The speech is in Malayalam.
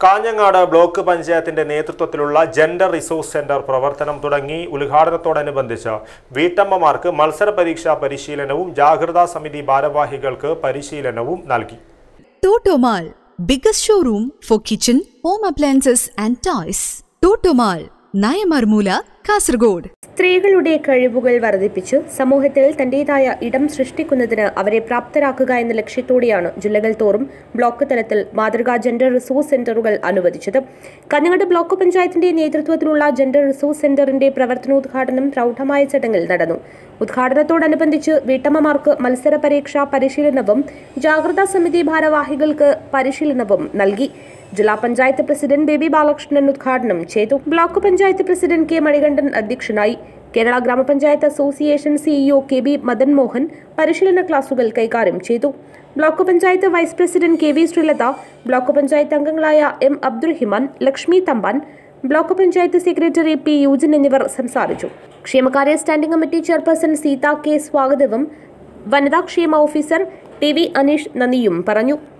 കാഞ്ഞങ്ങാട് ബ്ലോക്ക് പഞ്ചായത്തിന്റെ നേതൃത്വത്തിലുള്ള ജെൻഡർ റിസോഴ്സ് സെന്റർ പ്രവർത്തനം തുടങ്ങി ഉദ്ഘാടനത്തോടനുബന്ധിച്ച് വീട്ടമ്മമാർക്ക് മത്സര പരീക്ഷാ പരിശീലനവും ജാഗ്രതാ സമിതി ഭാരവാഹികൾക്ക് പരിശീലനവും നൽകി Totomal, biggest showroom for kitchen, home appliances and toys. Totomal, Nayamarmula, Kasargod. സ്ത്രീകളുടെ കഴിവുകൾ വർദ്ധിപ്പിച്ച് സമൂഹത്തിൽ തന്റേതായ ഇടം സൃഷ്ടിക്കുന്നതിന് അവരെ പ്രാപ്തരാക്കുക എന്ന ലക്ഷ്യത്തോടെയാണ് ജില്ലകൾ തോറും ബ്ലോക്ക് തലത്തിൽ മാതൃകാ ജെൻഡർ റിസോഴ്സ് സെന്ററുകൾ അനുവദിച്ചത് കഞ്ഞങ്ങാട് ബ്ലോക്ക് പഞ്ചായത്തിന്റെ നേതൃത്വത്തിലുള്ള ജെൻഡർ റിസോഴ്സ് സെന്ററിന്റെ പ്രവർത്തനോദ്ഘാടനം പ്രൗഢമായ ചടങ്ങിൽ നടന്നു ഉദ്ഘാടനത്തോടനുബന്ധിച്ച് വീട്ടമ്മമാർക്ക് മത്സര പരീക്ഷാ പരിശീലനവും ജാഗ്രതാ സമിതി ഭാരവാഹികൾക്ക് പരിശീലനവും നൽകി ജില്ലാ പഞ്ചായത്ത് പ്രസിഡന്റ് ബേബി ബാലകൃഷ്ണൻ ഉദ്ഘാടനം ചെയ്തു block panchayat president K Manikandan അധ്യക്ഷനായി കേരള ഗ്രാമപഞ്ചായത്ത് association CEO K B Madan Mohan പരിശീലന ക്ലാസുകൾ കൈകാര്യം ചെയ്തു block panchayat vice president K V Sreelatha block panchayat അംഗങ്ങളായ M Abdurahiman Lakshmi Thampan block panchayat secretary P Eugene എന്നിവർ സംസാരിച്ചു ക്ഷേമകാര്യ standing committee chairperson Seetha K സ്വാഗതവും വനിതാ ക്ഷേമ ഓഫീസർ ടി വി അനീഷ് നന്ദിയും പറഞ്ഞു